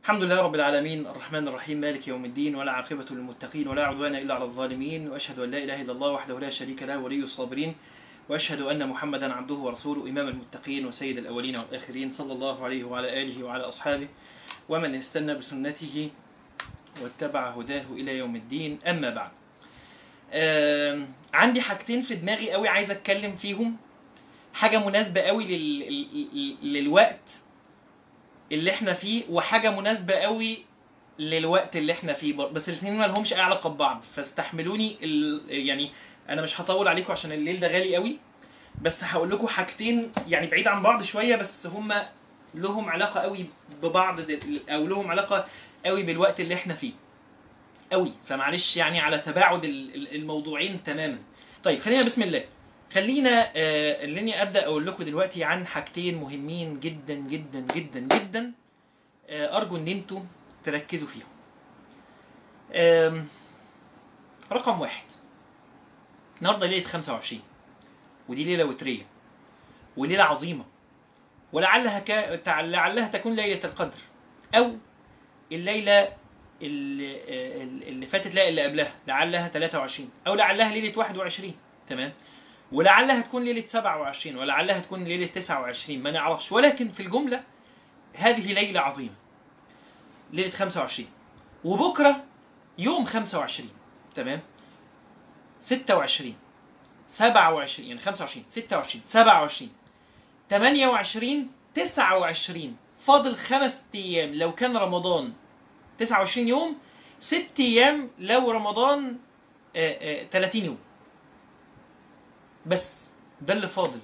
الحمد لله رب العالمين الرحمن الرحيم مالك يوم الدين ولا عاقبة للمتقين ولا عدوان إلا على الظالمين وأشهد أن لا إله إلا الله وحده لا شريك له ولي الصابرين وأشهد أن محمدا عبده ورسوله إمام المتقين وسيد الأولين والآخرين صلى الله عليه وعلى آله وعلى أصحابه ومن استنى بسنته واتبع هداه إلى يوم الدين أما بعد آم، عندي حاجتين في دماغي قوي عايز أتكلم فيهم حاجة مناسبة قوي لل... لل- للوقت اللي احنا فيه وحاجة مناسبة قوي للوقت اللي احنا فيه بر- بس الاثنين ما لهمش اي علاقة ببعض فاستحملوني ال... يعني انا مش هطول عليكم عشان الليل ده غالي قوي بس هقول لكم حاجتين يعني بعيد عن بعض شوية بس هما لهم علاقة قوي ببعض دل- او لهم علاقة قوي بالوقت اللي احنا فيه قوي فمعلش يعني على تباعد ال- ال- الموضوعين تماما طيب خلينا بسم الله خلينا آه، خليني ابدا اقول لكم دلوقتي عن حاجتين مهمين جدا جدا جدا جدا آه، ارجو ان انتم تركزوا فيهم آم، رقم واحد النهارده ليله 25 ودي ليله وتريه وليله عظيمه ولعلها ك... تع- لعلها تكون ليله القدر او الليله اللي, آه، اللي فاتت لا اللي قبلها لعلها 23 او لعلها ليله 21 تمام ولعلها تكون ليلة 27 ولعلها تكون ليلة 29 ما نعرفش ولكن في الجملة هذه ليلة عظيمة ليلة 25 وبكرة يوم 25 تمام 26 27 يعني 25 26 27 28 29 فاضل خمس ايام لو كان رمضان 29 يوم ست ايام لو رمضان آه، آه، 30 يوم بس ده اللي فاضل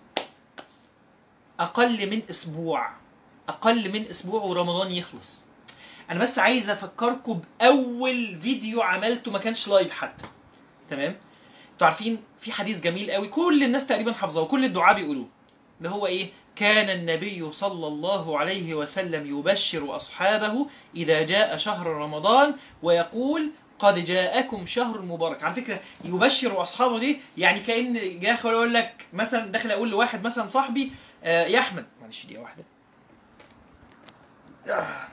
اقل من اسبوع اقل من اسبوع ورمضان يخلص انا بس عايز افكركم باول فيديو عملته ما كانش لايف حتى تمام انتوا عارفين في حديث جميل قوي كل الناس تقريبا حافظاه وكل الدعاء بيقولوه اللي هو ايه كان النبي صلى الله عليه وسلم يبشر اصحابه اذا جاء شهر رمضان ويقول قد جاءكم شهر مبارك على فكره يبشر اصحابه دي يعني كان داخل يقول لك مثلا داخل اقول لواحد مثلا صاحبي آه، يا احمد معلش دقيقه واحده آه.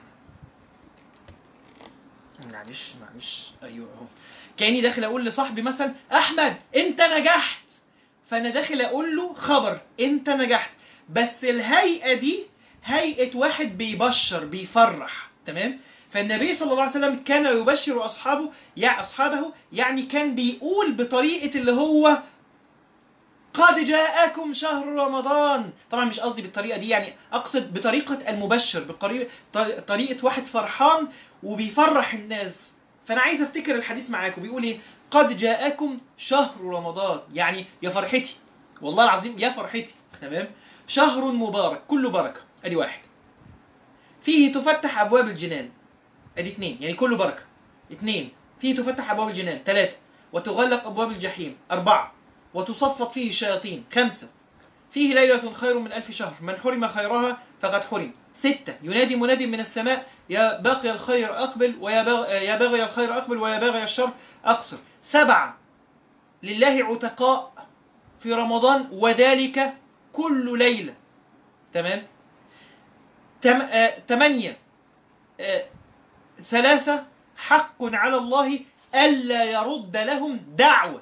معلش معلش ايوه اهو كاني داخل اقول لصاحبي مثلا احمد انت نجحت فانا داخل اقول له خبر انت نجحت بس الهيئه دي هيئه واحد بيبشر بيفرح تمام فالنبي صلى الله عليه وسلم كان يبشر اصحابه يا اصحابه يعني كان بيقول بطريقه اللي هو قد جاءكم شهر رمضان طبعا مش قصدي بالطريقه دي يعني اقصد بطريقه المبشر بطريقه طريقه واحد فرحان وبيفرح الناس فانا عايز افتكر الحديث معاكم بيقول ايه قد جاءكم شهر رمضان يعني يا فرحتي والله العظيم يا فرحتي تمام شهر مبارك كله بركه ادي واحد فيه تفتح ابواب الجنان ادي اثنين يعني كله بركه اثنين فيه تفتح ابواب الجنان ثلاثه وتغلق ابواب الجحيم اربعه وتصفق فيه الشياطين خمسه فيه ليله خير من الف شهر من حرم خيرها فقد حرم ستة ينادي مناد من السماء يا باقي الخير أقبل ويا باغ- يا باغي الخير أقبل ويا باغي الشر أقصر سبعة لله عتقاء في رمضان وذلك كل ليلة تمام تم... آه... تمانية آه... ثلاثة حق على الله ألا يرد لهم دعوة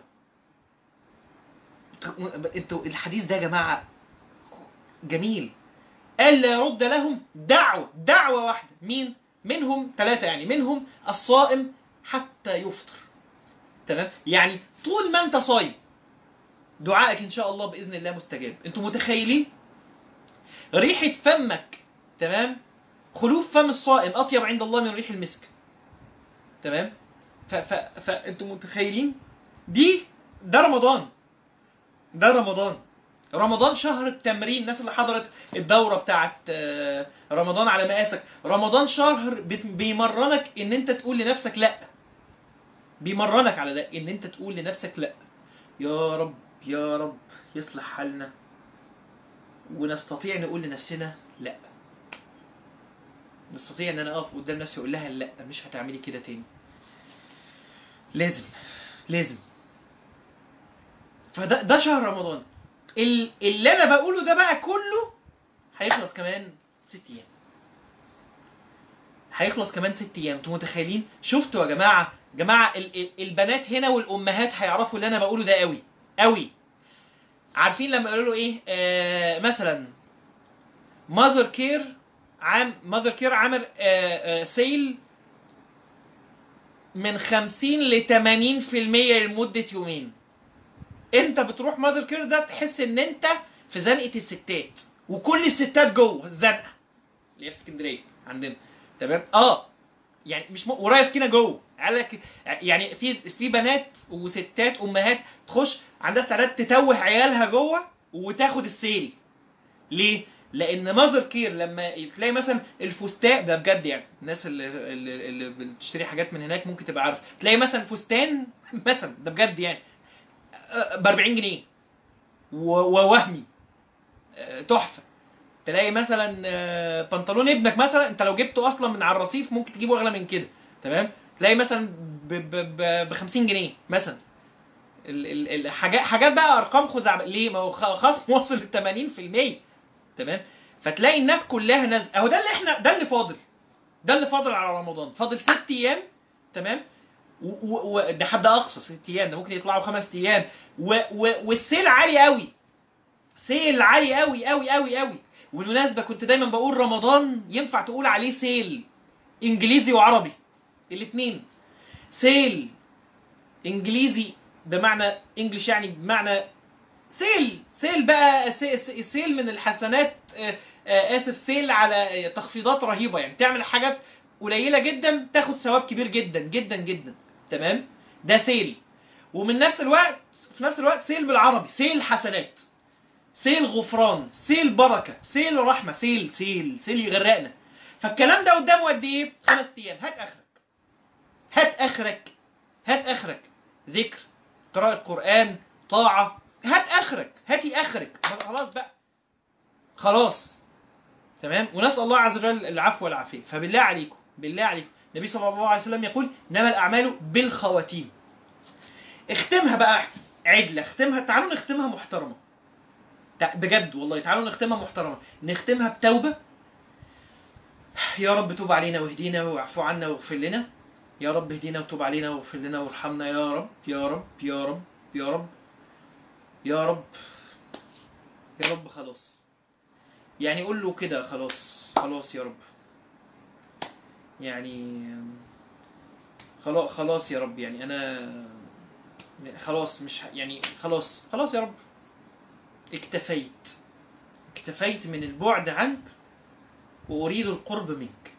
انتوا الحديث ده يا جماعة جميل ألا يرد لهم دعوة دعوة واحدة مين؟ منهم ثلاثة يعني منهم الصائم حتى يفطر تمام؟ يعني طول ما أنت صايم دعائك إن شاء الله بإذن الله مستجاب أنتوا متخيلين؟ ريحة فمك تمام؟ خلوف فم الصائم أطيب عند الله من ريح المسك تمام؟ ف ف فأنتوا متخيلين؟ دي ده رمضان ده رمضان رمضان شهر التمرين الناس اللي حضرت الدوره بتاعت آه، رمضان على مقاسك رمضان شهر بت- بيمرنك ان انت تقول لنفسك لا بيمرنك على ده ان انت تقول لنفسك لا يا رب يا رب يصلح حالنا ونستطيع نقول لنفسنا لا نستطيع ان انا اقف قدام نفسي واقول لها لا مش هتعملي كده تاني لازم لازم فده ده شهر رمضان ال- اللي انا بقوله ده بقى كله هيخلص كمان ست ايام هيخلص كمان ست ايام انتوا متخيلين شفتوا يا جماعه جماعه ال- ال- البنات هنا والامهات هيعرفوا اللي انا بقوله ده قوي قوي عارفين لما يقولوا له ايه آه مثلا ماذر كير عام ماذر كير عامل آه آه سيل من 50 ل 80% لمده يومين انت بتروح ماذر كير ده تحس ان انت في زنقه الستات وكل الستات جوه الزنقه اللي هي في اسكندريه عندنا تمام اه يعني مش م... ورايا سكينه جوه قالك يعني في في بنات وستات امهات تخش عندها استعداد تتوه عيالها جوه وتاخد السيل ليه؟ لان ماذر كير لما تلاقي مثلا الفستان ده بجد يعني الناس اللي, اللي, اللي بتشتري حاجات من هناك ممكن تبقى عارفه تلاقي مثلا فستان مثلا ده بجد يعني ب 40 جنيه و- ووهمي آه، تحفه تلاقي مثلا آه، بنطلون ابنك مثلا انت لو جبته اصلا من على الرصيف ممكن تجيبه اغلى من كده تمام تلاقي مثلا ب 50 جنيه مثلا ال- ال- الحاجات حاجات بقى ارقام خزعبليه ليه ما هو خ- خصم وصل ل 80% تمام فتلاقي الناس كلها ناس اهو ده اللي احنا ده اللي فاضل ده اللي فاضل على رمضان فاضل ست ايام تمام وده حد اقصى ست ايام ده ممكن يطلعوا خمس ايام و و والسيل عالي قوي سيل عالي قوي قوي قوي قوي والمناسبة كنت دايما بقول رمضان ينفع تقول عليه سيل انجليزي وعربي الاثنين سيل انجليزي بمعنى انجلش يعني بمعنى سيل سيل بقى سي- سي- سيل من الحسنات آه، آه، اسف سيل على آه، تخفيضات رهيبه يعني تعمل حاجات قليله جدا تاخد ثواب كبير جدا جدا جدا تمام ده سيل ومن نفس الوقت في نفس الوقت سيل بالعربي سيل حسنات سيل غفران سيل بركه سيل رحمه سيل سيل سيل يغرقنا فالكلام ده قدامه قد ايه خمس ايام هات اخرك هات اخرك هات اخرك ذكر قراءة قرآن طاعة هات اخرك هاتي اخرك خلاص بقى خلاص تمام ونسأل الله عز وجل العفو والعافية فبالله عليكم بالله عليكم النبي صلى الله عليه وسلم يقول انما الاعمال بالخواتيم اختمها بقى عدلة اختمها تعالوا نختمها محترمة تع- بجد والله تعالوا نختمها محترمة نختمها بتوبة يا رب توب علينا واهدينا واعفو عنا واغفر لنا يا رب اهدينا وتوب علينا واغفر لنا وارحمنا يا رب يا رب يا رب يا رب يا رب يا رب خلاص يعني قول له كده خلاص خلاص يا رب يعني خلاص خلاص يا رب يعني انا خلاص مش ه- يعني خلاص خلاص يا رب اكتفيت اكتفيت من البعد عنك واريد القرب منك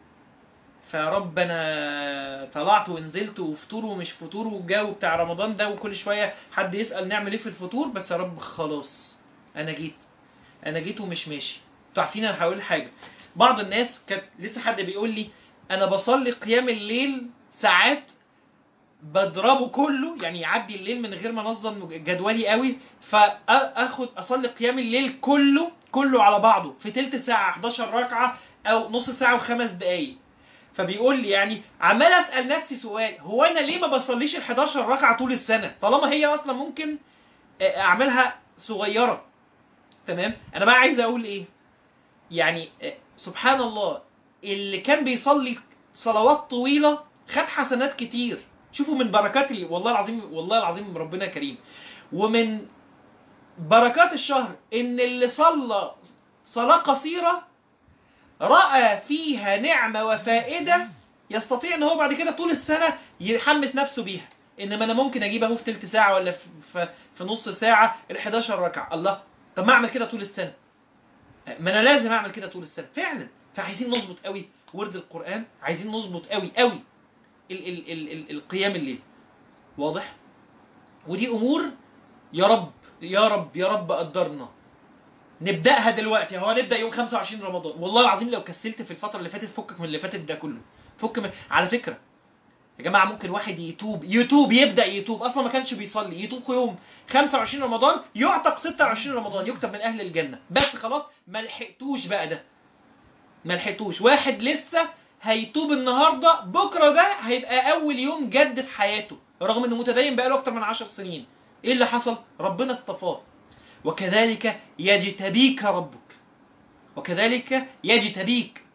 فرب انا طلعت ونزلت وفطور ومش فطور والجو بتاع رمضان ده وكل شويه حد يسال نعمل ايه في الفطور بس يا رب خلاص انا جيت انا جيت ومش ماشي انتوا عارفين انا هقول حاجه بعض الناس كانت لسه حد بيقول لي انا بصلي قيام الليل ساعات بضربه كله يعني يعدي الليل من غير ما انظم جدولي قوي فاخد اصلي قيام الليل كله كله على بعضه في تلت ساعه 11 ركعه او نص ساعه وخمس دقايق فبيقول لي يعني عمال اسال نفسي سؤال هو انا ليه ما بصليش ال 11 ركعه طول السنه طالما هي اصلا ممكن آه، اعملها صغيره تمام انا بقى عايز اقول ايه يعني آه، سبحان الله اللي كان بيصلي صلوات طويله خد حسنات كتير شوفوا من بركات ال- والله العظيم والله العظيم ربنا كريم ومن بركات الشهر ان اللي صلى صلاه قصيره راى فيها نعمه وفائده يستطيع ان هو بعد كده طول السنه يحمس نفسه بيها انما انا ممكن اجيب اهو في تلت ساعه ولا في, في, في نص ساعه ال 11 ركعه الله طب ما اعمل كده طول السنه ما انا لازم اعمل كده طول السنه فعلا فعايزين نظبط قوي ورد القران عايزين نظبط قوي قوي ال ال ال ال القيام الليل واضح ودي امور يا رب يا رب يا رب قدرنا نبداها دلوقتي هو نبدا يوم 25 رمضان والله العظيم لو كسلت في الفتره اللي فاتت فكك من اللي فاتت ده كله فك من على فكره يا جماعه ممكن واحد يتوب يتوب يبدا يتوب اصلا ما كانش بيصلي يتوب يوم 25 رمضان يعتق 26 رمضان يكتب من اهل الجنه بس خلاص ما لحقتوش بقى ده ما لحقتوش واحد لسه هيتوب النهارده بكره ده هيبقى اول يوم جد في حياته رغم انه متدين بقاله اكتر من 10 سنين ايه اللي حصل ربنا اصطفاه وكذلك يجتبيك ربك وكذلك يجتبيك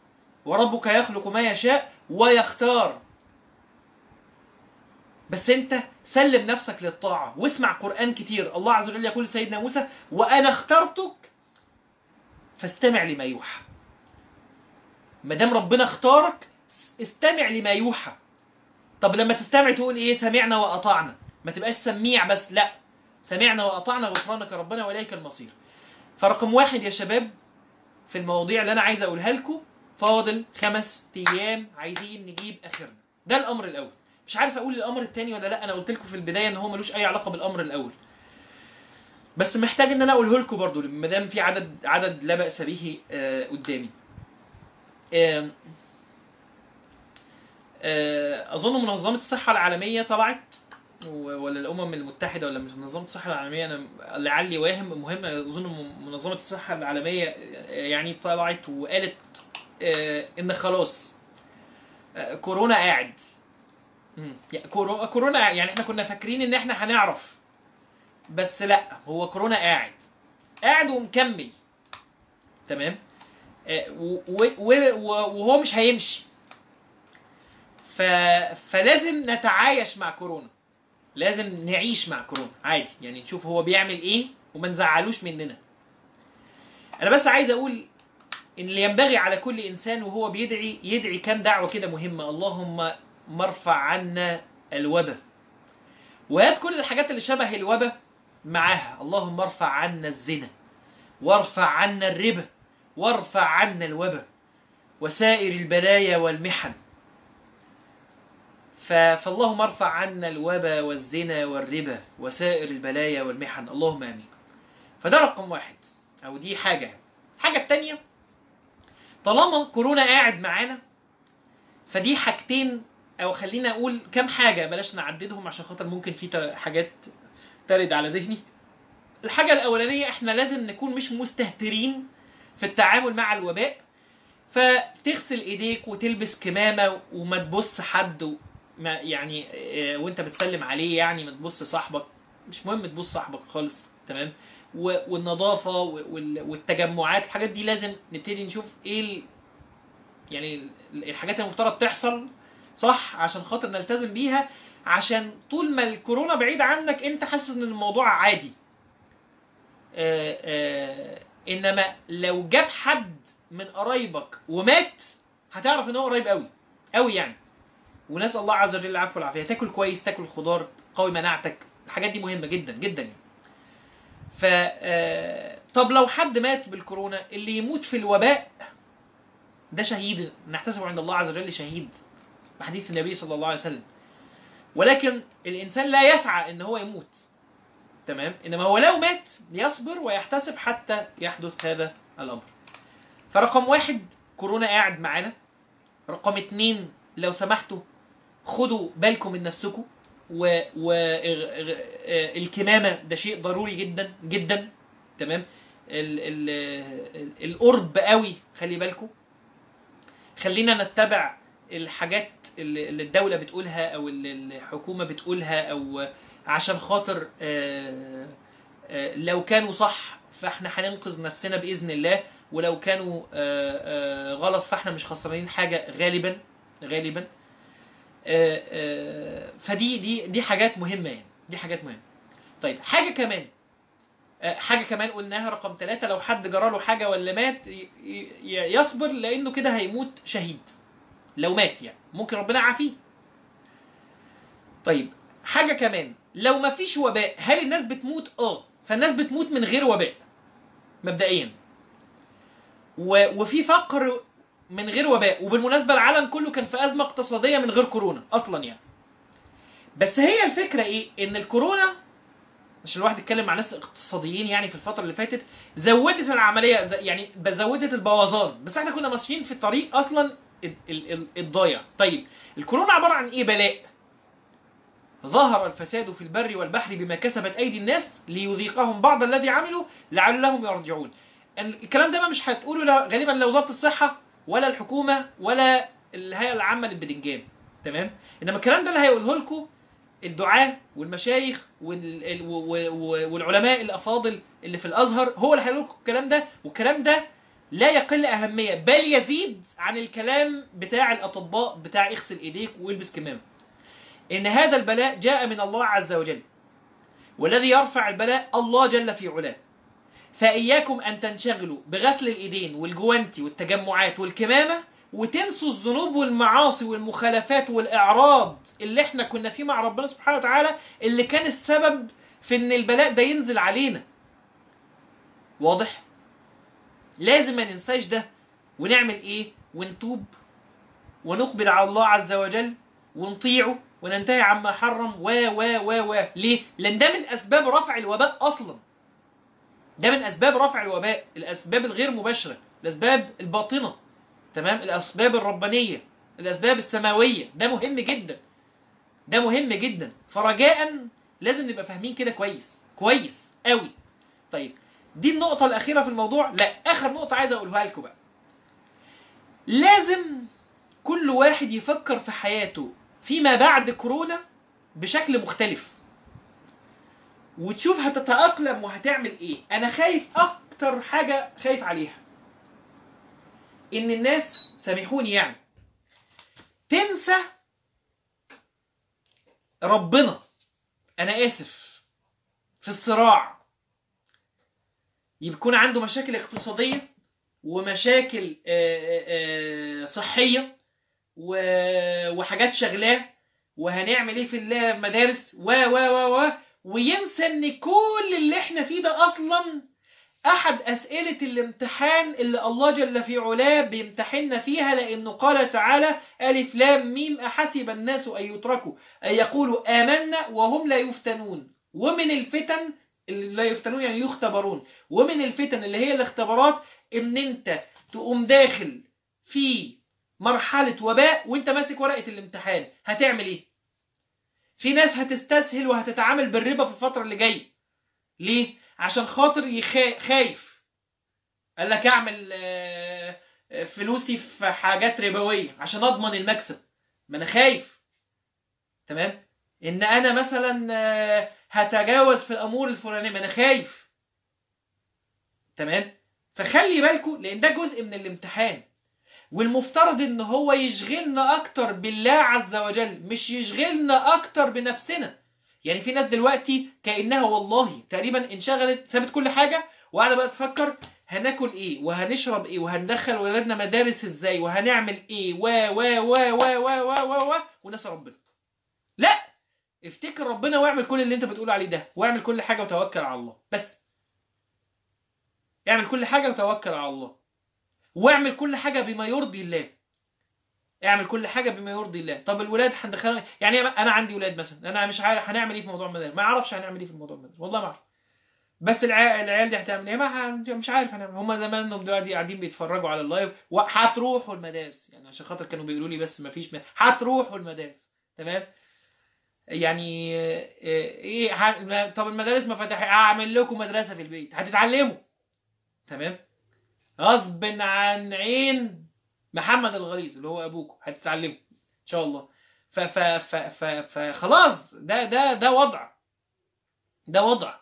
وربك يخلق ما يشاء ويختار بس انت سلم نفسك للطاعة واسمع قرآن كتير الله عز وجل يقول لسيدنا موسى وأنا اخترتك فاستمع لما يوحى ما دام ربنا اختارك استمع لما يوحى طب لما تستمع تقول ايه سمعنا وأطعنا ما تبقاش سميع بس لا سمعنا وأطعنا غفرانك ربنا وإليك المصير فرقم واحد يا شباب في المواضيع اللي أنا عايز أقولها لكم فاضل خمس أيام عايزين نجيب آخرنا ده الأمر الأول مش عارف أقول الأمر التاني ولا لا أنا قلت لكم في البداية إن هو ملوش أي علاقة بالأمر الأول بس محتاج إن أنا أقوله لكم برضو ما دام في عدد عدد لا بأس به آه قدامي آه آه أظن منظمة الصحة العالمية طلعت ولا الامم المتحده ولا مش منظمه الصحه العالميه انا لعلي واهم المهم اظن منظمه الصحه العالميه يعني طلعت وقالت ان خلاص كورونا قاعد كورونا يعني احنا كنا فاكرين ان احنا هنعرف بس لا هو كورونا قاعد قاعد ومكمل تمام وهو مش هيمشي ف... فلازم نتعايش مع كورونا لازم نعيش مع كورونا عادي يعني نشوف هو بيعمل ايه وما نزعلوش مننا انا بس عايز اقول ان اللي ينبغي على كل انسان وهو بيدعي يدعي كام دعوه كده مهمه اللهم مرفع عنا الوبا وهات كل الحاجات اللي شبه الوبا معاها اللهم ارفع عنا الزنا وارفع عنا الربا وارفع عنا الوبا وسائر البلايا والمحن فاللهم ارفع عنا الوبا والزنا والربا وسائر البلايا والمحن اللهم امين فده رقم واحد او دي حاجه الحاجه الثانيه طالما كورونا قاعد معانا فدي حاجتين او خلينا اقول كام حاجه بلاش نعددهم عشان خاطر ممكن في حاجات ترد على ذهني الحاجه الاولانيه احنا لازم نكون مش مستهترين في التعامل مع الوباء فتغسل ايديك وتلبس كمامه وما تبص حد ما يعني وانت بتسلم عليه يعني ما تبص صاحبك مش مهم تبص صاحبك خالص تمام والنظافه والتجمعات الحاجات دي لازم نبتدي نشوف ايه ال... يعني الحاجات المفترض تحصل صح عشان خاطر نلتزم بيها عشان طول ما الكورونا بعيد عنك انت حاسس ان الموضوع عادي آآ آآ انما لو جاب حد من قرايبك ومات هتعرف ان هو قريب قوي قوي يعني ونسال الله عز وجل العفو والعافيه تاكل كويس تاكل خضار قوي مناعتك الحاجات دي مهمه جدا جدا يعني ف طب لو حد مات بالكورونا اللي يموت في الوباء ده شهيد نحتسبه عند الله عز وجل شهيد حديث النبي صلى الله عليه وسلم ولكن الانسان لا يسعى ان هو يموت تمام انما هو لو مات يصبر ويحتسب حتى يحدث هذا الامر فرقم واحد كورونا قاعد معانا رقم اتنين لو سمحتوا خدوا بالكم من نفسكم والكمامة ده شيء ضروري جدا جدا تمام ال ال ال القرب قوي خلي بالكم خلينا نتبع الحاجات اللي الدولة بتقولها او اللي الحكومة بتقولها او عشان خاطر لو كانوا صح فاحنا هننقذ نفسنا بإذن الله ولو كانوا غلط فاحنا مش خسرانين حاجة غالبا غالبا فدي دي دي حاجات مهمة يعني دي حاجات مهمة طيب حاجة كمان حاجة كمان قلناها رقم ثلاثة لو حد جراله حاجة ولا مات يصبر لأنه كده هيموت شهيد لو مات يعني ممكن ربنا يعافيه طيب حاجة كمان لو ما فيش وباء هل الناس بتموت اه فالناس بتموت من غير وباء مبدئيا وفي فقر من غير وباء وبالمناسبة العالم كله كان في أزمة اقتصادية من غير كورونا أصلا يعني بس هي الفكرة إيه إن الكورونا عشان الواحد يتكلم مع ناس اقتصاديين يعني في الفترة اللي فاتت زودت العملية يعني زودت البوظان بس احنا كنا ماشيين في الطريق أصلا الضايع طيب الكورونا عبارة عن إيه بلاء ظهر الفساد في البر والبحر بما كسبت أيدي الناس ليذيقهم بعض الذي عملوا لعلهم يرجعون الكلام ده مش هتقوله غالبا لوزارة الصحة ولا الحكومة ولا الهيئة العامة للبدنجان تمام انما الكلام ده اللي هيقوله لكم الدعاة والمشايخ والعلماء الافاضل اللي في الازهر هو اللي هيقول لكم الكلام ده والكلام ده لا يقل أهمية بل يزيد عن الكلام بتاع الأطباء بتاع اغسل إيديك والبس كمامة إن هذا البلاء جاء من الله عز وجل والذي يرفع البلاء الله جل في علاه فإياكم أن تنشغلوا بغسل الإيدين والجوانتي والتجمعات والكمامة وتنسوا الذنوب والمعاصي والمخالفات والإعراض اللي احنا كنا فيه مع ربنا سبحانه وتعالى اللي كان السبب في ان البلاء ده ينزل علينا واضح لازم ما ننساش ده ونعمل ايه ونتوب ونقبل على الله عز وجل ونطيعه وننتهي عما حرم و و و و ليه لان ده من اسباب رفع الوباء اصلا ده من اسباب رفع الوباء الاسباب الغير مباشره الاسباب الباطنه تمام الاسباب الربانيه الاسباب السماويه ده مهم جدا ده مهم جدا فرجاء لازم نبقى فاهمين كده كويس كويس قوي طيب دي النقطة الأخيرة في الموضوع لا آخر نقطة عايز أقولها لكم بقى لازم كل واحد يفكر في حياته فيما بعد كورونا بشكل مختلف وتشوف هتتأقلم وهتعمل ايه انا خايف اكتر حاجة خايف عليها ان الناس سامحوني يعني تنسى ربنا انا اسف في الصراع يكون عنده مشاكل اقتصادية ومشاكل آه، آه، صحية و- وحاجات شغلاه وهنعمل ايه في المدارس و و و و وينسى ان كل اللي احنا فيه ده اصلا احد اسئلة الامتحان اللي الله جل في علاه بيمتحننا فيها لانه قال تعالى الف لام ميم احسب الناس ان يتركوا ان يقولوا امنا وهم لا يفتنون ومن الفتن اللي لا يفتنون يعني يختبرون ومن الفتن اللي هي الاختبارات ان انت تقوم داخل في مرحلة وباء وانت ماسك ورقة الامتحان هتعمل ايه في ناس هتستسهل وهتتعامل بالربا في الفترة اللي جاية ليه عشان خاطر يخا- خايف قال لك اعمل آه، آه، فلوسي في حاجات ربوية عشان اضمن المكسب ما انا خايف تمام ان انا مثلا آه، هتجاوز في الامور الفلانيه ما انا خايف تمام فخلي بالكم لان ده جزء من الامتحان والمفترض ان هو يشغلنا اكتر بالله عز وجل مش يشغلنا اكتر بنفسنا يعني في ناس دلوقتي كانها والله تقريبا انشغلت سابت كل حاجه وقاعده بقى تفكر هناكل ايه وهنشرب ايه وهندخل ولادنا مدارس ازاي وهنعمل ايه و و و و و و و و ونسى ربنا لا افتكر ربنا واعمل كل اللي انت بتقول عليه ده واعمل كل حاجه وتوكل على الله بس اعمل كل حاجه وتوكل على الله واعمل كل حاجه بما يرضي الله اعمل كل حاجه بما يرضي الله طب الولاد هندخلها يعني انا عندي ولاد مثلا انا مش عارف هنعمل ايه في موضوع المدارس ما اعرفش هنعمل ايه في موضوع المدارس والله ما اعرف بس العيال, العيال دي هتعمل ايه ما ه- مش عارف هنعمل هم زمانهم دلوقتي قاعدين بيتفرجوا على اللايف وهتروحوا المدارس يعني عشان خاطر كانوا بيقولوا لي بس ما فيش م- هتروحوا المدارس تمام يعني آه، ايه ه- طب المدارس ما فتح اعمل لكم مدرسه في البيت هتتعلموا تمام غصب عن عين محمد الغليظ اللي هو ابوكم هتتعلموا ان شاء الله ف ف ف ف فخلاص ده ده ده وضع ده وضع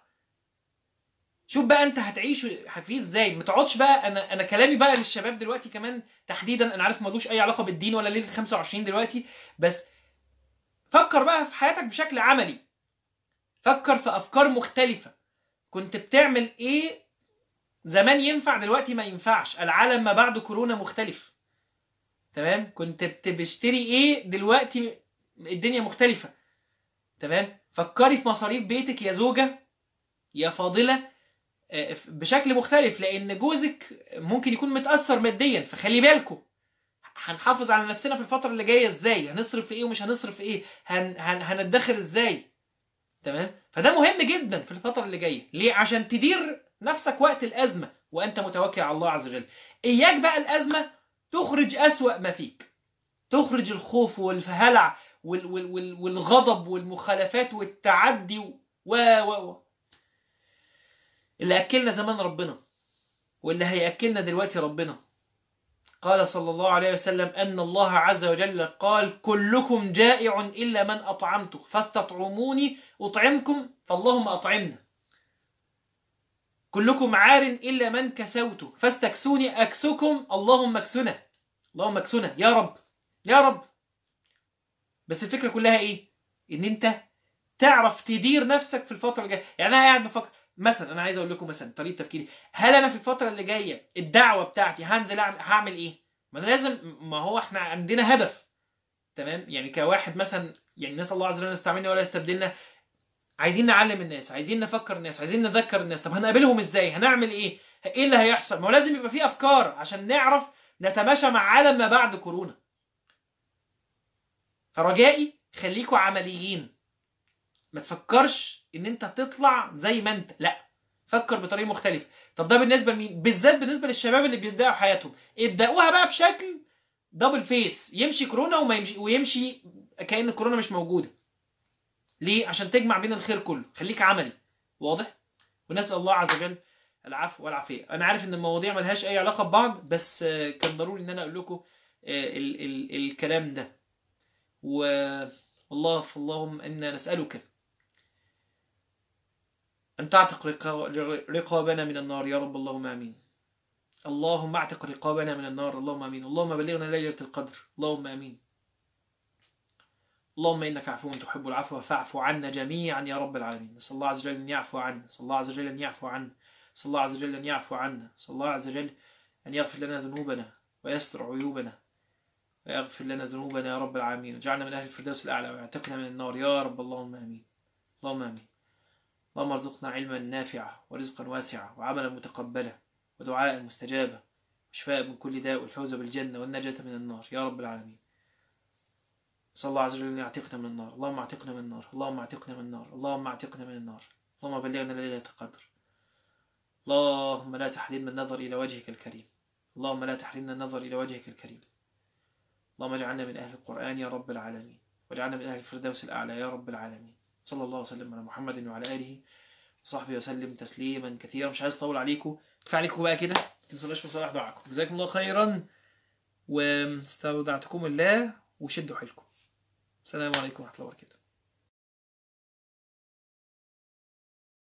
شوف بقى انت هتعيش فيه ازاي ما تقعدش بقى انا انا كلامي بقى للشباب دلوقتي كمان تحديدا انا عارف ملوش اي علاقه بالدين ولا ليله 25 دلوقتي بس فكر بقى في حياتك بشكل عملي فكر في افكار مختلفه كنت بتعمل ايه زمان ينفع دلوقتي ما ينفعش العالم ما بعد كورونا مختلف تمام كنت بت- بتشتري ايه دلوقتي الدنيا مختلفة تمام فكري في مصاريف بيتك يا زوجة يا فاضلة آه، بشكل مختلف لان جوزك ممكن يكون متأثر ماديا فخلي بالكم هنحافظ على نفسنا في الفترة اللي جاية ازاي هنصرف في ايه ومش هنصرف في ايه هن هن هندخر ازاي تمام فده مهم جدا في الفترة اللي جاية ليه عشان تدير نفسك وقت الأزمة وأنت متوكل على الله عز وجل إياك بقى الأزمة تخرج أسوأ ما فيك تخرج الخوف والهلع وال وال وال والغضب والمخالفات والتعدي و و و اللي أكلنا زمان ربنا واللي هيأكلنا دلوقتي ربنا قال صلى الله عليه وسلم أن الله عز وجل قال كلكم جائع إلا من أطعمته فاستطعموني أطعمكم فاللهم أطعمنا كلكم عار إلا من كسوت فاستكسوني أكسكم اللهم اكسنا اللهم اكسنا يا رب يا رب بس الفكرة كلها إيه إن أنت تعرف تدير نفسك في الفترة الجاية يعني أنا قاعد بفكر مثلا أنا عايز أقول لكم مثلا طريقة تفكيري هل أنا في الفترة اللي جاية الدعوة بتاعتي هنزل أعمل هعمل إيه ما أنا لازم ما هو إحنا عندنا هدف تمام يعني كواحد مثلا يعني نسأل الله عز وجل يستعملنا ولا يستبدلنا عايزين نعلم الناس عايزين نفكر الناس عايزين نذكر الناس طب هنقابلهم ازاي هنعمل ايه ايه اللي هيحصل ما هو لازم يبقى فيه افكار عشان نعرف نتماشى مع عالم ما بعد كورونا فرجائي خليكوا عمليين ما تفكرش ان انت تطلع زي ما انت لا فكر بطريقه مختلفه طب ده بالنسبه لمين بالذات بالنسبه للشباب اللي بيبداوا حياتهم ابداوها بقى بشكل دبل فيس يمشي كورونا وما يمشي ويمشي كأن كورونا مش موجوده ليه عشان تجمع بين الخير كله خليك عملي واضح ونسال الله عز وجل العفو والعافيه انا عارف ان المواضيع ملهاش اي علاقه ببعض بس كان ضروري ان انا اقول لكم ال ال الكلام ده والله اللهم انا نسالك ان تعتق رقابنا من النار يا رب اللهم امين اللهم اعتق رقابنا من النار اللهم امين اللهم بلغنا ليله القدر اللهم امين اللهم إنك عفو تحب العفو فاعف عنا جميعا يا رب العالمين نسأل الله عز وجل أن يعفو عنا نسأل الله عز وجل أن يعفو عنا نسأل الله عز وجل أن يعفو عنا نسأل الله عز وجل أن يغفر لنا ذنوبنا ويستر عيوبنا ويغفر لنا ذنوبنا يا رب العالمين وجعلنا من أهل الفردوس الأعلى ويعتقنا من النار يا رب اللهم آمين اللهم آمين اللهم ارزقنا علما نافعا ورزقا واسعا وعملا متقبلا ودعاء مستجابا وشفاء من كل داء والفوز بالجنة والنجاة من النار يا رب العالمين صلى الله عز وجل أن يعتقنا من النار اللهم اعتقنا من النار اللهم اعتقنا من النار اللهم اعتقنا من النار اللهم بلغنا ليلة القدر اللهم لا تحرمنا النظر إلى وجهك الكريم اللهم لا تحرمنا النظر إلى وجهك الكريم اللهم اجعلنا من أهل القرآن يا رب العالمين واجعلنا من أهل الفردوس الأعلى يا رب العالمين صلى الله وسلم على محمد وعلى آله وصحبه وسلم تسليما كثيرا مش عايز أطول عليكم كفاية عليكم بقى كده تنسوناش بصلاح دعاكم جزاكم الله خيرا واستودعتكم الله وشدوا حيلكم السلام عليكم ورحمة الله وبركاته